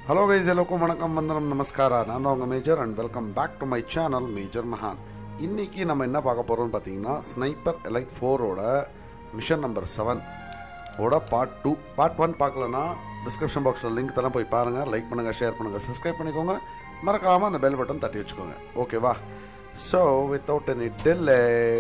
Hello guys எல்லோருக்கும் வணக்கம் வந்தனம் நமஸ்காரா நான் தான் உங்கள் Major and welcome back to my channel Major மகான் இன்னைக்கு நம்ம என்ன பார்க்க போகிறோம்னு பார்த்தீங்கன்னா ஸ்னைப்பர் எலைட் ஃபோரோட மிஷன் நம்பர் செவன் ஓட பார்ட் டூ பார்ட் ஒன் பார்க்கலன்னா டிஸ்கிரிப்ஷன் பாக்ஸில் லிங்க் தரேன் போய் பாருங்கள் லைக் பண்ணுங்கள் ஷேர் பண்ணுங்கள் சப்ஸ்கிரைப் பண்ணிக்கோங்க மறக்காமல் அந்த பெல் பட்டன் தட்டி வச்சுக்கோங்க ஓகேவா ஸோ வித்தவுட் எனி டில்லே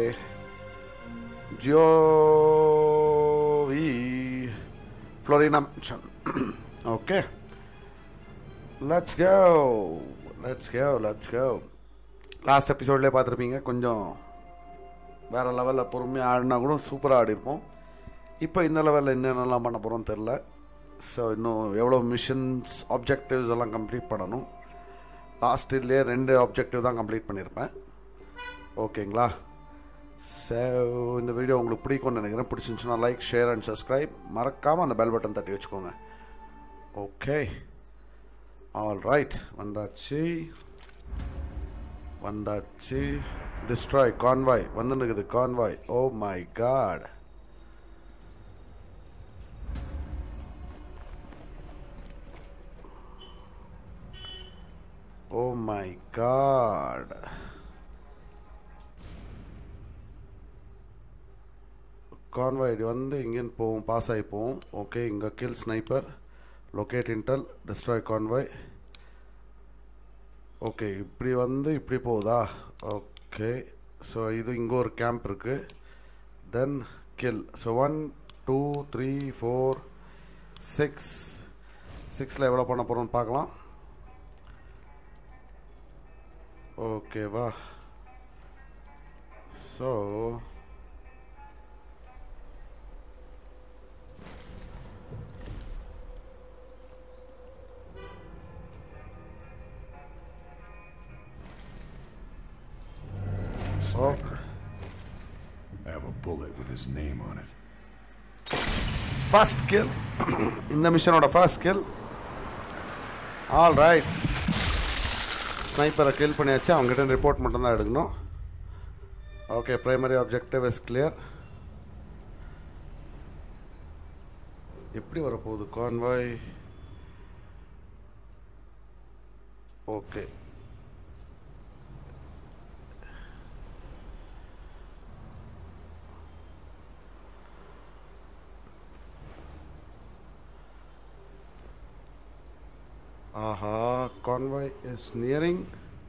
ஜியோவி ஃப்ளோரினா mission okay let's go let's go let's go last எபிசோட்லேயே பார்த்துருப்பீங்க கொஞ்சம் வேறு லெவலில் பொறுமையாக ஆடினா கூட சூப்பராக ஆடிருப்போம் இப்போ இந்த லெவலில் என்னென்னலாம் பண்ண போகிறோம்னு தெரில ஸோ இன்னும் எவ்வளோ மிஷன்ஸ் ஆப்ஜெக்டிவ்ஸ் எல்லாம் கம்ப்ளீட் பண்ணணும் லாஸ்ட் இதுலேயே ரெண்டு ஆப்ஜெக்டிவ் தான் கம்ப்ளீட் பண்ணியிருப்பேன் ஓகேங்களா ஸோ இந்த வீடியோ உங்களுக்கு பிடிக்கும்னு நினைக்கிறேன் பிடிச்சிருந்துச்சுன்னா லைக் ஷேர் அண்ட் சப்ஸ்கிரைப் மறக்காமல் அந்த பெல் பட்டன் தட்டி வச்சுக்கோங்க ஓகே ஆல் ரைட் வந்தாச்சு வந்தாச்சு டிஸ்ட்ராய் கான்வாய் வந்துருக்குது convoy oh my god oh my god convoy வந்து இங்கேருந்து போவோம் பாஸ் ஆகி போவோம் ஓகே இங்கே kill sniper locate intel destroy convoy okay இப்படி வந்து இப்படி போகுதா ஓகே ஸோ இது இங்கே ஒரு கேம்ப் இருக்குது then kill so one two three four six சிக்ஸில் எவ்வளோ பண்ண போகிறோம்னு பார்க்கலாம் ஓகேவா so Sniper. I have a bullet with his name on it. First kill இந்த மிஷனோட ஃபர்ஸ்ட் கில் ஆல் ரைட் ஸ்னைப்பரை கில் பண்ணியாச்சு அவங்ககிட்ட ரிப்போர்ட் மட்டும்தான் எடுக்கணும் okay primary objective is clear எப்படி வரப்போகுது கான்வாய் ஓகே ஆஹா கான்வாய் இஸ் நியரிங்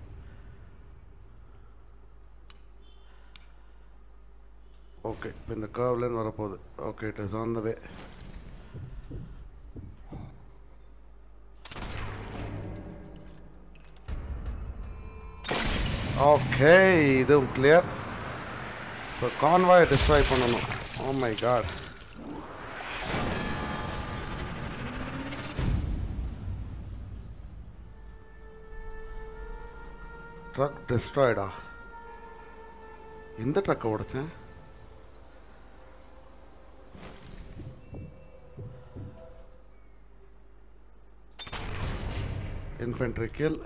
ஓகே இப்போ இந்த கர்வ்லேருந்து வரப்போகுது okay it is on the way okay இதுவும் கிளியர் இப்போ கான்வாய் டிஸ்ட்ராய் பண்ணணும் ஓ மை காட் ட்ரக் டிஸ்ட்ராய்டா எந்த ட்ரக்கை உடைச்சேன் இன்ஃபென்ட்ரி கில்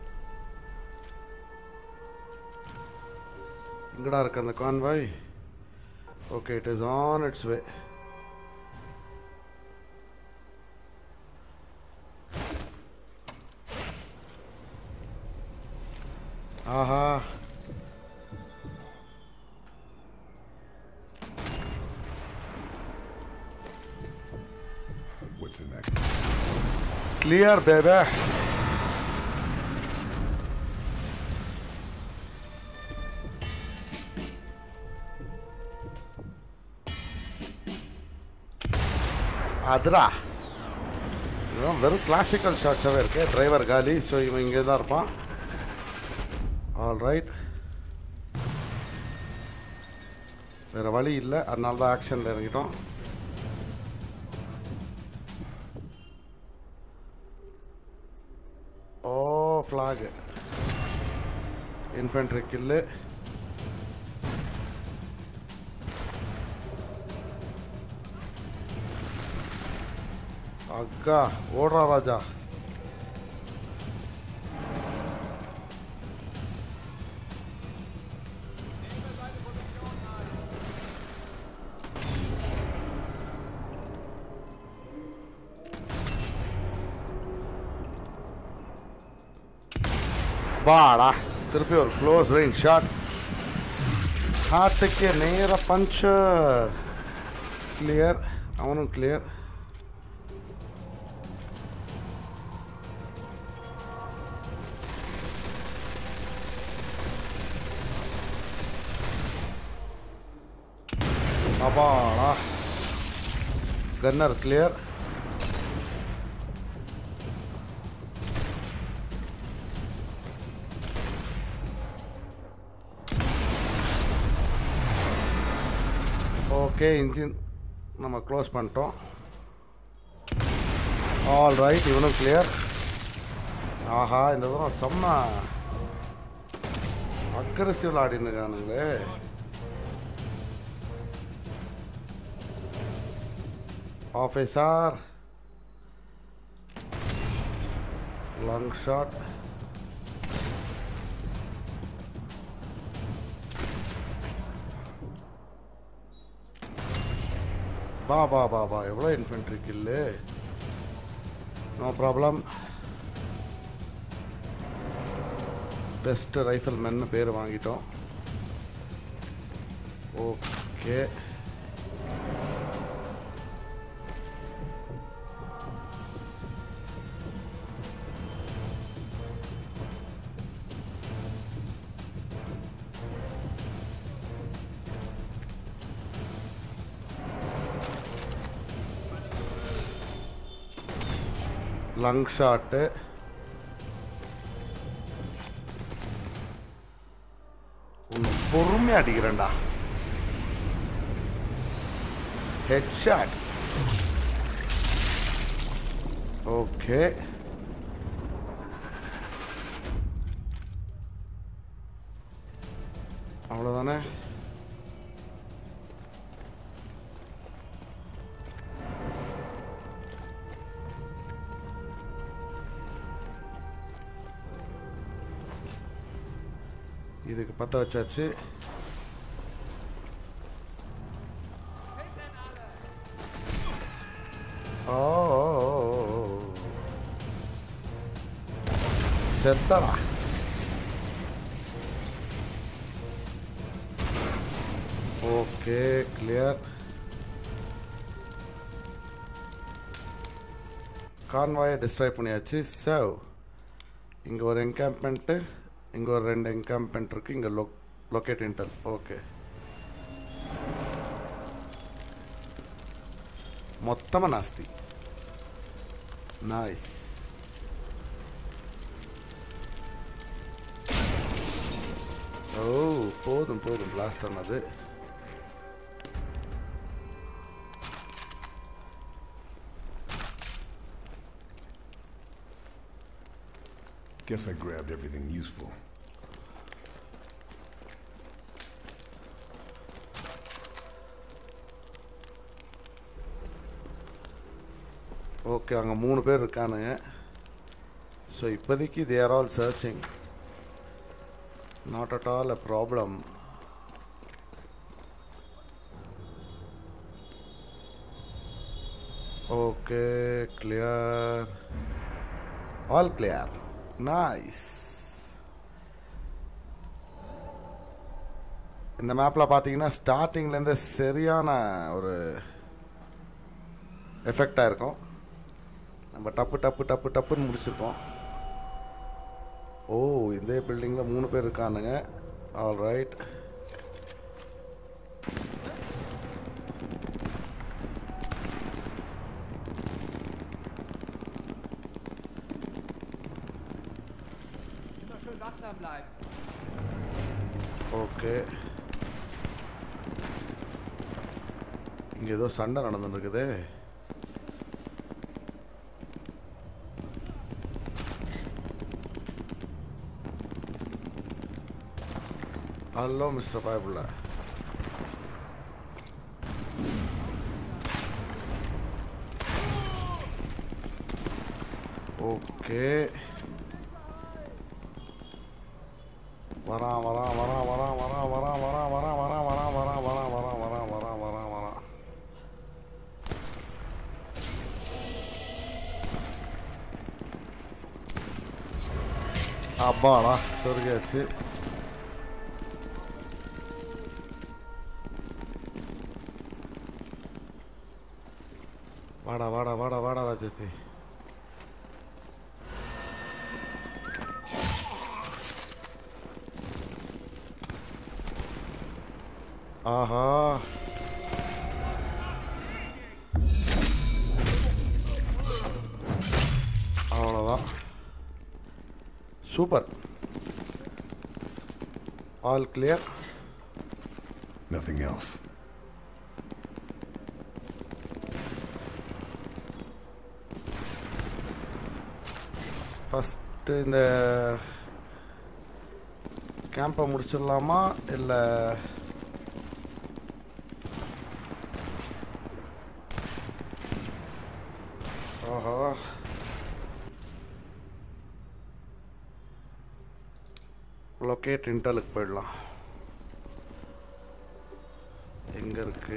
எங்கடா இருக்கு அந்த convoy okay it is on its way Aha What's in that? Clear பேபே அதுரா இதெல்லாம் வெறும் கிளாசிக்கல் ஷாட்ஸாகவே இருக்கு டிரைவர் காலி ஸோ இவன் இங்கே தான் இருப்பான் ஆல் ரைட் வேறு வழி இல்லை அதனால தான் ஆக்ஷனில் இறங்கிட்டோம் ஓ ஃப்ளாகு இன்ஃபென்ட்ரி கில்லு அக்கா ஓடுறா ராஜா வாடா திருப்பி ஒரு க்ளோஸ் ரேஞ்ச் ஷாட் ஹார்ட்டுக்கு நேர பஞ்சர் கிளியர் அவனும் கிளியர் அப்பாடா கன்னர் கிளியர் ஓகே இன்ஜின் நம்ம க்ளோஸ் பண்ணிட்டோம் ஆல் ரைட் இவனும் கிளியர் ஆஹா இந்த தூரம் செம்ம அக்ரஸிவ் ஆடின்னு இருக்கானுங்களே ஆஃபீஸர் லாங் ஷாட் வா வா வா வா எவ்வளோ infantry kill no problem best rifle மென்னு பேர் வாங்கிட்டோம் ஓகே லங் ஷாட்டு உன்னை பொறுமையாக அடிக்கிறேன்டா ஹெட் ஷாட் ஓகே அவ்வளோதானே இதுக்கு பற்ற வச்சாச்சு ஓ ஓ, ஓ, ஓ. செத்தடா ஓகே கிளியர் கான்வாயை டிஸ்ட்ராய் பண்ணியாச்சு சவ் இங்கே ஒரு என்கேம்ப்மெண்ட்டு இங்கே ஒரு ரெண்டு என்கேம்ப்மெண்ட் இருக்குது இங்கே லொ லொக்கேட் இன்டல் ஓகே மொத்தமாக நாஸ்தி நைஸ் ஓ போதும் போதும் பிளாஸ்ட் ஆனது Guess I grabbed everything useful. Okay அங்கே மூணு பேர் இருக்கானுங்க ஸோ இப்போதைக்கு they are all searching not at all a problem okay clear all clear nice இந்த மேப்பில் பார்த்தீங்கன்னா ஸ்டார்டிங்லேருந்து சரியான ஒரு எஃபெக்டாக இருக்கும் நம்ம டப்பு டப்பு டப்பு டப்புன்னு முடிச்சிருக்கோம் ஓ இந்த பில்டிங்கில் மூணு பேர் இருக்கானுங்க all right Immer schön wachsam bleiben. Okay இங்கே ஏதோ சண்டை நடந்துட்டு இருக்குதே ஹலோ மிஸ்டர் பாயபுள்ள ஓகே வரான் வரான் வரான் வரான் வரான் வரான் வரான் வரான் வரான் வரான் வரான் வரான் வரான் வரான் வரான் வரான் வரான் அப்பாடா சொருகியாச்சு வாடா வாடா வாடா வாடா ராஜஸ்தி ஆஹா அவ்வளோதான் super all clear Nothing else. First இந்த கேம்பை முடிச்சிடலாமா இல்லை ஆஹா லொக்கேட் இன்டலுக்கு போயிடலாம் எங்கே இருக்கு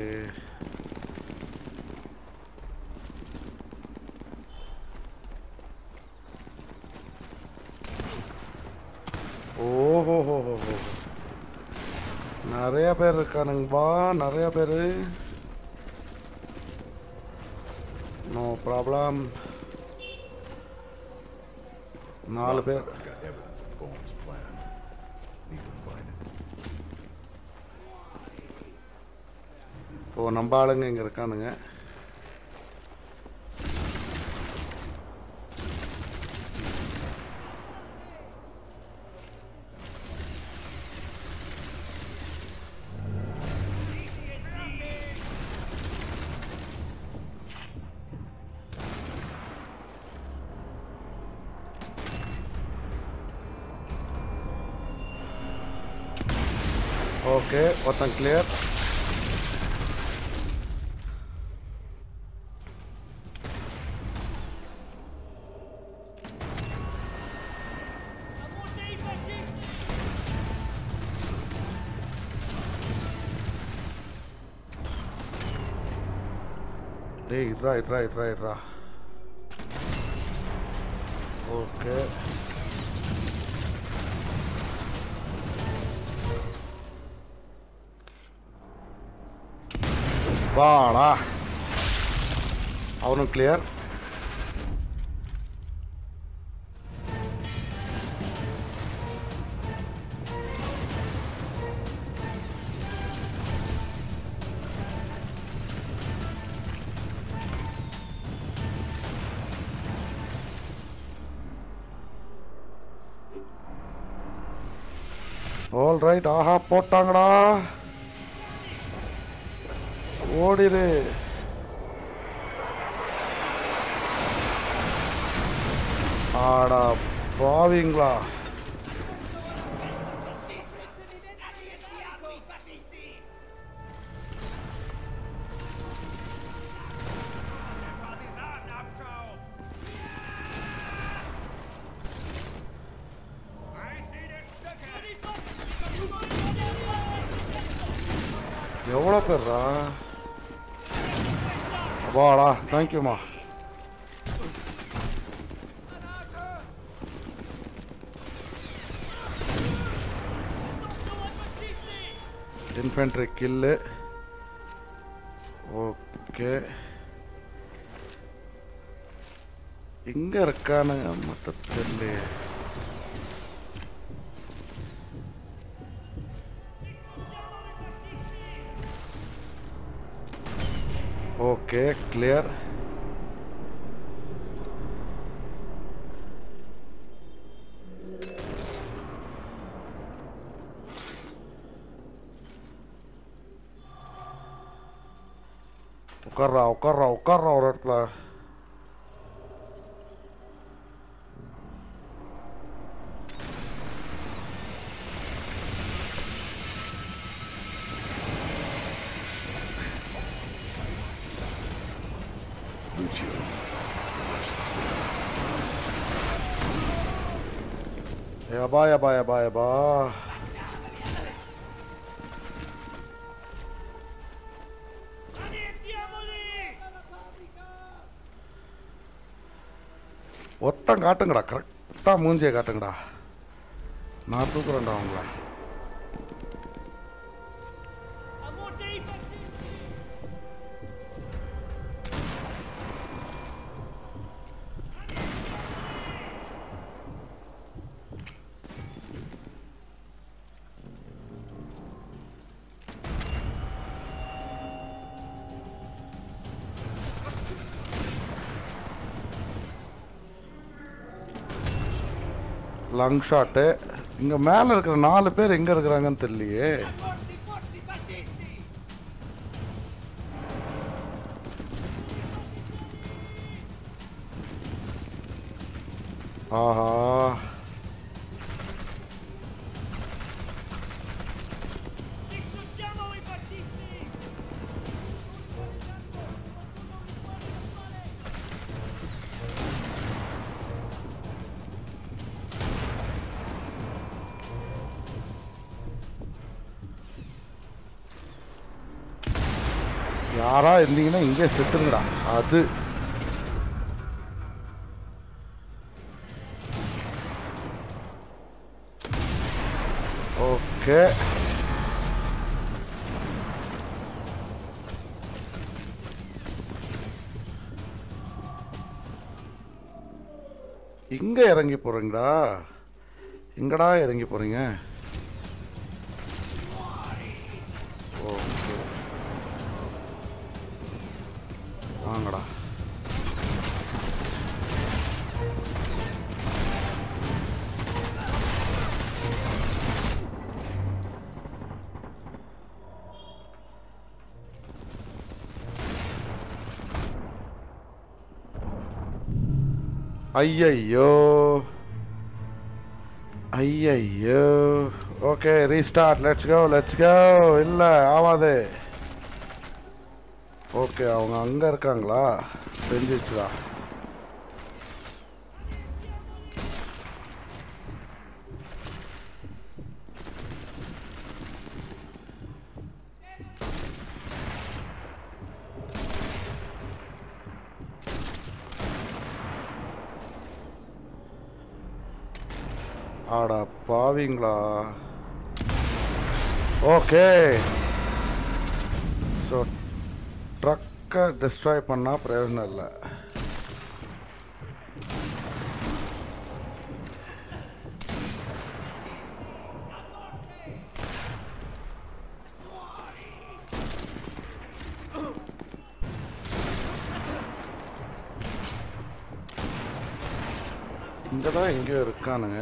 ஓஹோஹோஹோ நிறைய பேர் இருக்கானுங்கப்பா நிறைய பேர் நோ ப்ராப்ளம் நாலு பேர் He's got evidence of Bones' plan. Need to find it. ஓ நம்ம ஆளுங்க இங்கே இருக்கானுங்க ஓகே ஒருத்தன் கிளியர் டேய் இட்ரா இட்ரா இட்ரா இட்ரா ஓகே வாடா அவனும் கிளியர் ஆல் ரைட் ஆஹா போட்டாங்கடா ஓடிரு ஆடா பாவிங்களா எவ்வளோ பேர்ரா அப்பாடா தேங்க்யூம்மா இன்ஃபென்ட்ரி கில்லு ஓகே எங்கே இருக்கானுங்க மட்டும் தெரியலையே ஓகே கிளியர் உட்கார்றா உட்கார்றா உட்கார்றா ஒரு இடத்துல Lucio. I should stay. யபா யபா யபா யபா ஒத்தம் காட்டுங்கடா கரெக்டாக மூஞ்சியை காட்டுங்கடா நான் தூக்குறேன்டா அவங்கள லங் ஷாட்டு இங்கே மேலே இருக்கிற நாலு பேர் எங்கே இருக்கிறாங்கன்னு தெரியலையே ஆஹா யாரா இருந்தீங்கன்னா இங்கே செத்துருங்கடா அது ஓகே இங்க இறங்கி போறீங்களா எங்கடா இறங்கி போறீங்க ஓகே வாங்கடா ஐயையோ ஐயையோ okay restart let's go let's go இல்லை ஆவாது ஓகே அவங்க அங்கே இருக்காங்களா தெரிஞ்சிச்சுடா ஆடா பாவிங்களா ஓகே ஸோ ட்ரக்கை டிஸ்ட்ராய் பண்ணால் பிரயோஜனம் இல்லை இங்கே தான் எங்கேயோ இருக்கானுங்க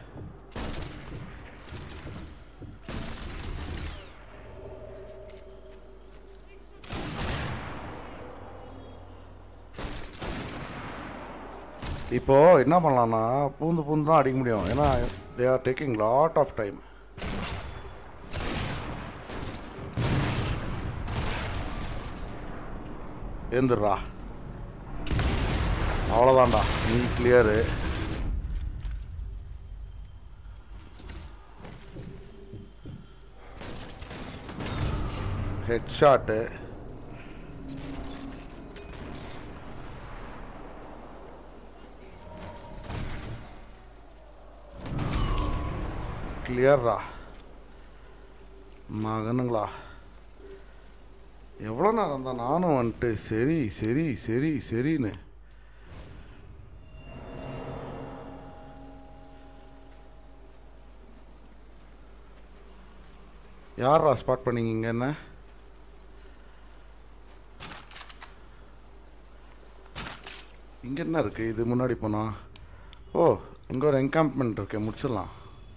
இப்போ என்ன பண்ணலாம்னா பூந்து பூந்து தான் அடிக்க முடியும் ஏன்னா they are taking lot of time ஏந்துடுறா அவ்வளோதான்டா நீ கிளியரு ஹெட் ஷாட்டு கிளியர்ரா மகனுங்களா எவ்வளோ நேரம் தான் நானும் வந்துட்டு சரி சரி சரி சரின்னு யாரா ஸ்பாட் பண்ணீங்க என்ன இங்கே என்ன இருக்குது இது முன்னாடி போனா ஓ இங்கே ஒரு என்கேம்ப்மெண்ட் இருக்கு முடிச்சிடலாம்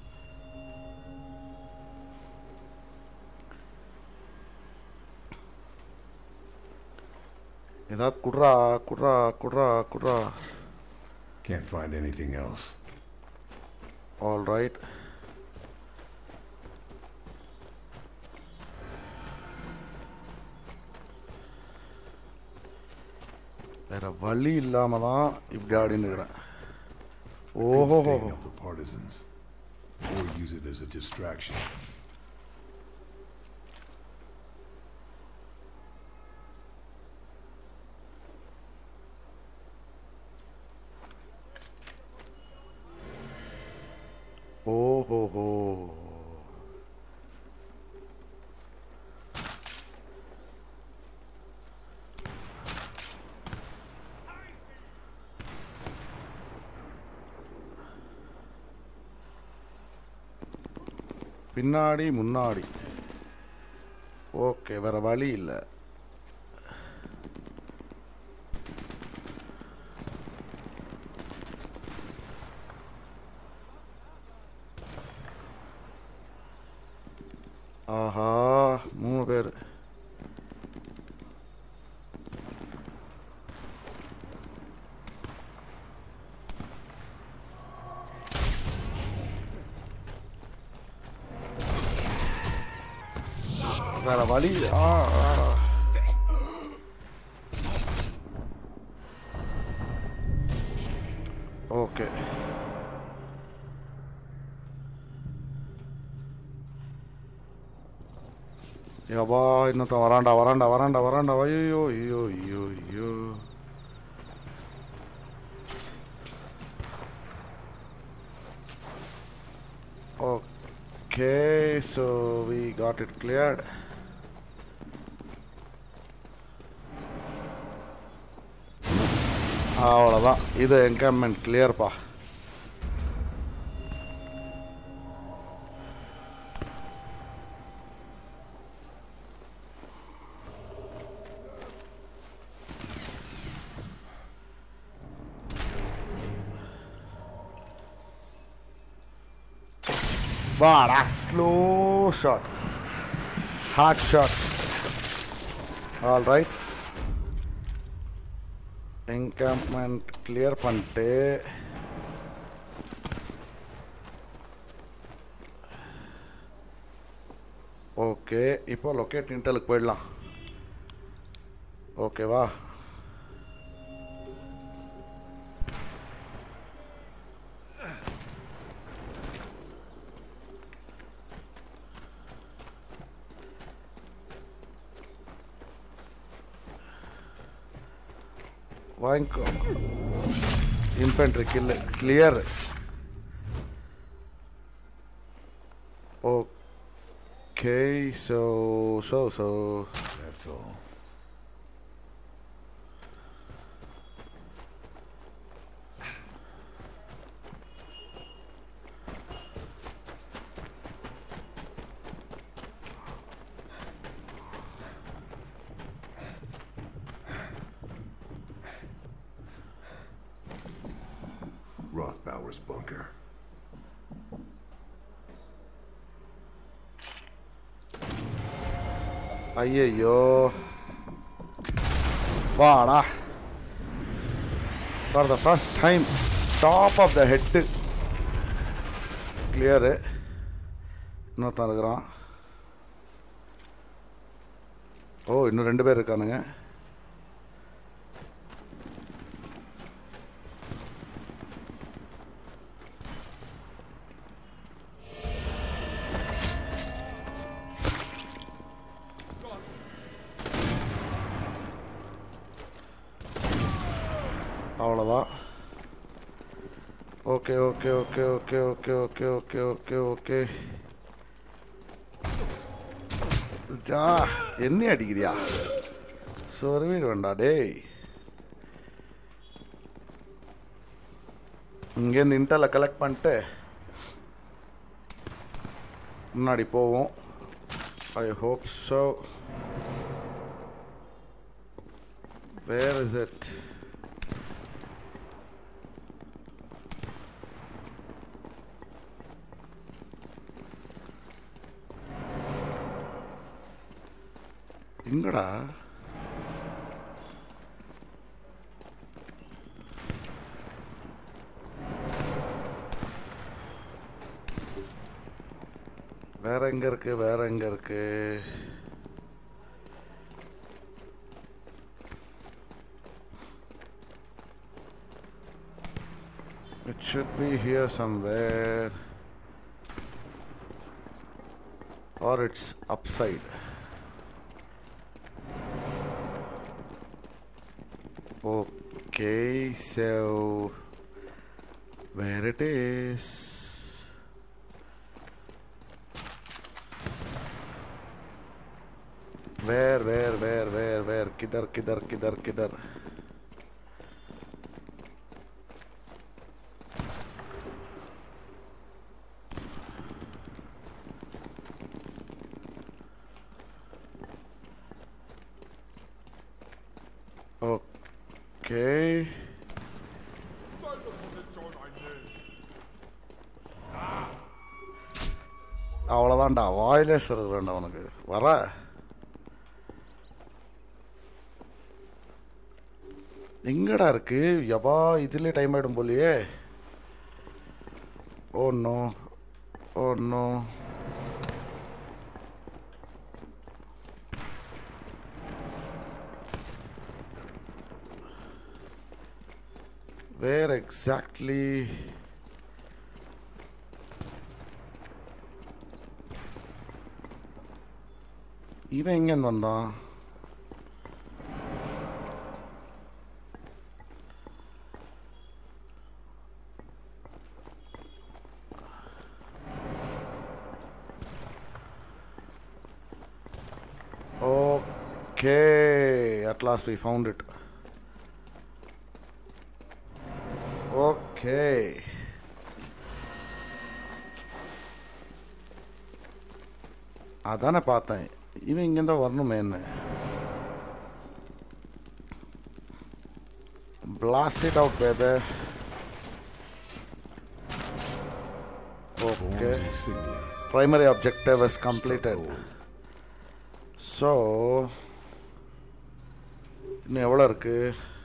ஏதாவது குட்ரா குட்ரா குட்ரா குட்ரா Can't find anything else. All right வேற வழி இல்லாம தான் இப்படி ஆடினுக்கிறேன் ஓஹோ Thing of the partisans. Or use it as a distraction. ஓஹோஹோ பின்னாடி முன்னாடி ஓகே வேற வழி இல்லை ஆஹா மூணு பேர் வேற வழி ஆ ஆ. ஓகே யப்பா இன்னொருத்தன் வரான்டா வரான்டா வரான்டா வரான்டா ஐயோ ஐயோ ஐயோ ஐயோ Okay, so we got it cleared. அவ்வளோதான் இது என்கேம்மெண்ட் கிளியர்ப்பா வாடா slow shot heart shot all right encampment clear பண்ணிட்டு ஓகே இப்போ லொக்கேட் இன்டலுக்கு போயிடலாம் ஓகேவா வாங்கிக்கோ infantry kill clear okay so so so That's all. Rothbauer's bunker. ஐயையோ வாடா for the first time top of the head clear இன்னொருத்தன் இருக்கிறான் ஓ இன்னும் ரெண்டு பேர் இருக்கானுங்க அவ்வளோதான் okay okay okay okay okay okay okay okay okay ஜா என்ன அடிக்கிறியா சொருவிடு வேண்டா டேய் இங்கேருந்து இன்டலை கலெக்ட் பண்ணிட்டு முன்னாடி போவோம் I hope so where is it எங்கடா வேற எங்க இருக்கு வேற எங்க இருக்கு It should be here somewhere. Or it's upside. Okay, so where it is? Where where where where கிதர் கிதர் கிதர் கிதர் ஓகே அவ்வளோதான்டா வாயிலே சிறுகிறேன்டா உனக்கு வர எங்கடா இருக்கு யபா இதுல டைம் ஆயிடும் போலியே oh no oh no where exactly இவன் எங்கேருந்து வந்தான் Okay, at last we found it. Okay. அதானே பார்த்தேன் இவன் இங்கேருந்து வரணுமே என்ன பிளாஸ்ட் இட் அவுட் பேபே okay Born's insignia. primary objective is completed so இன்னும் எவ்வளோ இருக்கு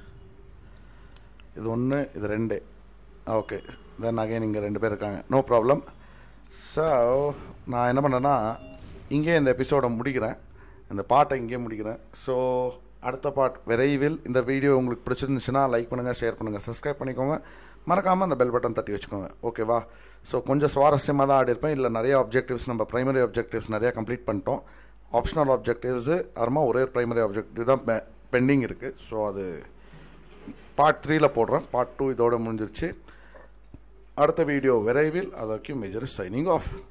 இது ஒன்று இது ரெண்டு ஓகே தென் அகைன் இங்கே ரெண்டு பேர் இருக்காங்க நோ ப்ராப்ளம் ஸோ நான் என்ன பண்ணேன்னா இங்கே இந்த எபிசோடை முடிக்கிறேன் இந்த பாட்டை இங்கே முடிக்கிறேன் ஸோ அடுத்த பாட் விரைவில் இந்த வீடியோ உங்களுக்கு பிடிச்சிருந்துச்சுன்னா லைக் பண்ணுங்கள் ஷேர் பண்ணுங்கள் சப்ஸ்கிரைப் பண்ணிக்கோங்க மறக்காமல் அந்த பெல் பட்டன் தட்டி வச்சுக்கோங்க ஓகேவா ஸோ கொஞ்சம் சுவாரஸ்யமாக தான் ஆடி இருப்பேன் இல்லை நிறைய ஆப்ஜெக்டிவ்ஸ் நம்ம ப்ரைமரி ஆப்ஜெக்டிவ்ஸ் நிறையா கம்ப்ளீட் பண்ணிட்டோம் ஆப்ஷனல் ஆப்ஜெக்டிவ்ஸு அப்புறமா ஒரே ப்ரைமரி ஆப்ஜெக்டிவ் தான் பெண்டிங் இருக்குது ஸோ அது பார்ட் த்ரீல போடுறேன் பார்ட் டூ இதோட முடிஞ்சிருச்சு அடுத்த வீடியோ விரைவில் அதற்கு மேஜர் சைனிங் ஆஃப்